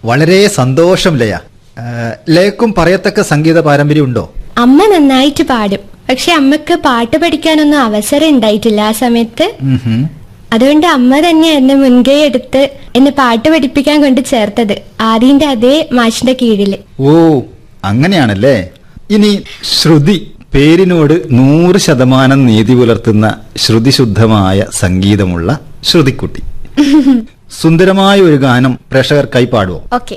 വളരെ സന്തോഷം ലയ ആ, ലയക്കും പറയത്തക്ക സംഗീത പാരമ്പര്യം ഉണ്ടോ അമ്മ നന്നായിട്ട് പാടും പക്ഷെ അമ്മക്ക് പാട്ട് പഠിക്കാനൊന്നും അവസരം ഉണ്ടായിട്ടില്ല ആ സമയത്ത് ഉം ഹും. അതുകൊണ്ട് അമ്മ തന്നെ എന്നെ മുൻകൈ എടുത്ത് എന്നെ പാട്ട് പഠിപ്പിക്കാൻ കൊണ്ട് ചേർത്തത് ആദ്യന്റെ അതേ മാഷിന്റെ കീഴില് ഓ അങ്ങനെയാണല്ലേ ഇനി ശ്രുതി പേരിനോട് നൂറ് ശതമാനം നീതി പുലർത്തുന്ന ശ്രുതിശുദ്ധമായ സംഗീതമുള്ള ശ്രുതിക്കുട്ടി സുന്ദരമായ ഒരു ഗാനം പ്രേക്ഷകർക്കായി പാടുവോ ഓക്കെ